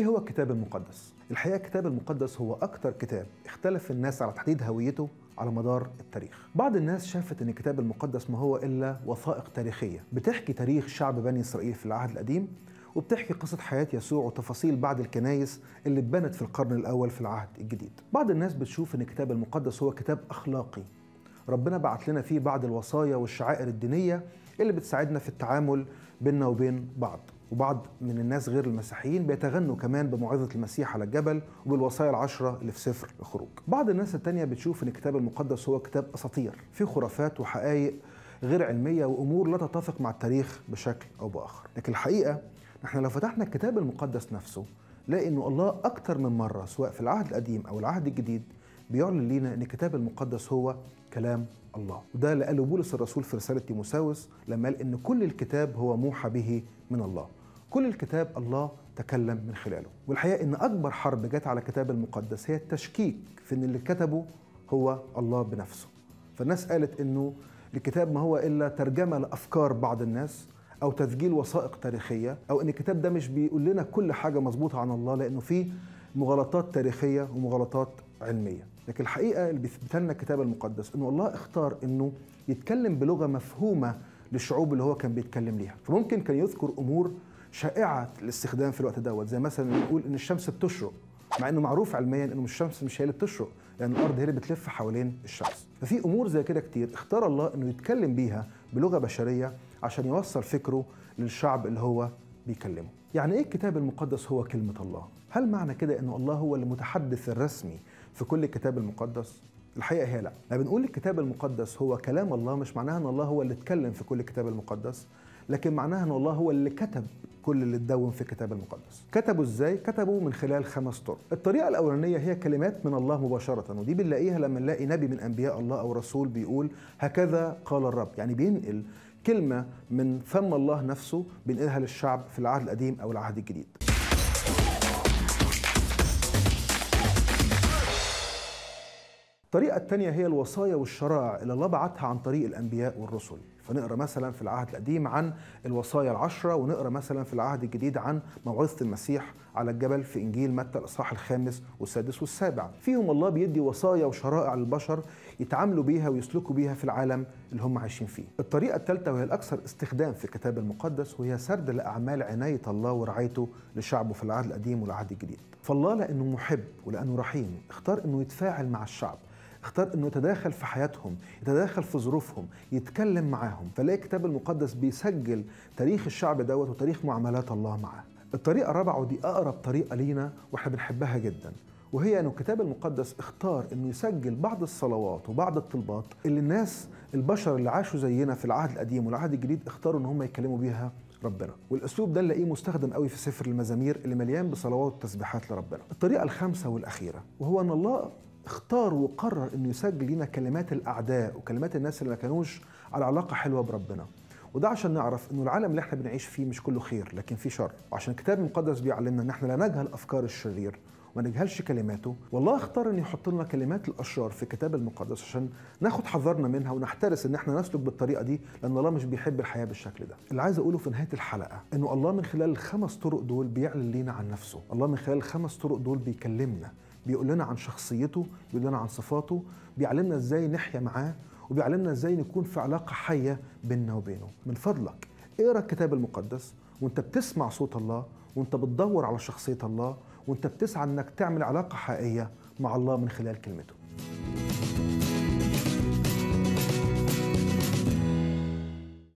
ايه هو الكتاب المقدس؟ الحقيقه الكتاب المقدس هو اكتر كتاب اختلف الناس على تحديد هويته على مدار التاريخ. بعض الناس شافت ان الكتاب المقدس ما هو الا وثائق تاريخيه بتحكي تاريخ شعب بني اسرائيل في العهد القديم وبتحكي قصة حياة يسوع وتفاصيل بعض الكنايس اللي اتبنت في القرن الأول في العهد الجديد. بعض الناس بتشوف إن الكتاب المقدس هو كتاب أخلاقي. ربنا بعت لنا فيه بعض الوصايا والشعائر الدينية اللي بتساعدنا في التعامل بيننا وبين بعض. وبعض من الناس غير المسيحيين بيتغنوا كمان بموعظة المسيح على الجبل وبالوصايا العشرة اللي في سفر الخروج بعض الناس التانية بتشوف ان الكتاب المقدس هو كتاب اساطير فيه خرافات وحقائق غير علمية وامور لا تتفق مع التاريخ بشكل او باخر لكن الحقيقة احنا لو فتحنا الكتاب المقدس نفسه نلاقي انه الله اكتر من مرة سواء في العهد القديم او العهد الجديد بيعلن لنا ان الكتاب المقدس هو كلام الله وده اللي قاله بولس الرسول في رسالة تيموساوس لما قال ان كل الكتاب هو موحى به من الله كل الكتاب الله تكلم من خلاله والحقيقة ان اكبر حرب جت على الكتاب المقدس هي التشكيك في ان اللي كتبه هو الله بنفسه فالناس قالت انه الكتاب ما هو الا ترجمة لافكار بعض الناس او تسجيل وثائق تاريخيه او ان الكتاب ده مش بيقول لنا كل حاجه مظبوطه عن الله لانه فيه مغالطات تاريخيه ومغالطات علميه لكن الحقيقه اللي بيثبت لنا الكتاب المقدس انه الله اختار انه يتكلم بلغه مفهومه للشعوب اللي هو كان بيتكلم ليها فممكن كان يذكر امور شائعه الاستخدام في الوقت دوت زي مثلا يقول ان الشمس بتشرق مع انه معروف علميا انه الشمس مش هي اللي بتشرق لان الارض هي اللي بتلف حوالين الشمس ففي امور زي كده كتير اختار الله انه يتكلم بيها بلغه بشريه عشان يوصل فكره للشعب اللي هو بيكلمه يعني ايه الكتاب المقدس هو كلمه الله هل معنى كده انه الله هو المتحدث الرسمي في كل الكتاب المقدس الحقيقه هي لا لما بنقول الكتاب المقدس هو كلام الله مش معناها ان الله هو اللي اتكلم في كل الكتاب المقدس لكن معناها ان الله هو اللي كتب كل اللي اتدون في الكتاب المقدس كتبوا ازاي كتبوا من خلال خمس طرق الطريقه الاولانيه هي كلمات من الله مباشره ودي بنلاقيها لما نلاقي نبي من انبياء الله او رسول بيقول هكذا قال الرب يعني بينقل كلمه من فم الله نفسه بينقلها للشعب في العهد القديم او العهد الجديد الطريقة الثانية هي الوصايا والشرائع اللي الله بعتها عن طريق الأنبياء والرسل فنقرأ مثلا في العهد القديم عن الوصايا العشرة ونقرأ مثلا في العهد الجديد عن موعظة المسيح على الجبل في إنجيل متى الإصحاح الخامس والسادس والسابع فيهم الله بيدي وصايا وشرائع للبشر يتعاملوا بيها ويسلكوا بيها في العالم اللي هم عايشين فيه الطريقة الثالثة وهي الأكثر استخدام في الكتاب المقدس وهي سرد لأعمال عناية الله ورعايته لشعبه في العهد القديم والعهد الجديد فالله لأنه محب ولأنه رحيم اختار أنه يتفاعل مع الشعب اختار انه يتداخل في حياتهم يتداخل في ظروفهم يتكلم معاهم فلاقي الكتاب المقدس بيسجل تاريخ الشعب دوت وتاريخ معاملات الله معاه الطريقة الرابعة ودي أقرب طريقة لينا وإحنا بنحبها جدا وهي أن الكتاب المقدس اختار أنه يسجل بعض الصلوات وبعض الطلبات اللي الناس البشر اللي عاشوا زينا في العهد القديم والعهد الجديد اختاروا أن هم يتكلموا بيها ربنا والاسلوب ده نلاقيه مستخدم قوي في سفر المزامير اللي مليان بصلوات وتسبيحات لربنا الطريقه الخامسه والاخيره وهو ان الله اختار وقرر انه يسجل لنا كلمات الاعداء وكلمات الناس اللي ما كانوش على علاقه حلوه بربنا وده عشان نعرف انه العالم اللي احنا بنعيش فيه مش كله خير لكن فيه شر وعشان الكتاب المقدس بيعلمنا ان احنا لا نجهل افكار الشرير وما نجهلش كلماته والله اختار ان يحط لنا كلمات الاشرار في الكتاب المقدس عشان ناخد حذرنا منها ونحترس ان احنا نسلك بالطريقه دي لان الله مش بيحب الحياه بالشكل ده اللي عايز اقوله في نهايه الحلقه انه الله من خلال الخمس طرق دول بيعلن لينا عن نفسه الله من خلال الخمس طرق دول بيكلمنا بيقول لنا عن شخصيته بيقول لنا عن صفاته بيعلمنا ازاي نحيا معاه وبيعلمنا ازاي نكون في علاقه حيه بيننا وبينه من فضلك اقرا الكتاب المقدس وانت بتسمع صوت الله وانت بتدور على شخصيه الله وانت بتسعى انك تعمل علاقه حقيقيه مع الله من خلال كلمته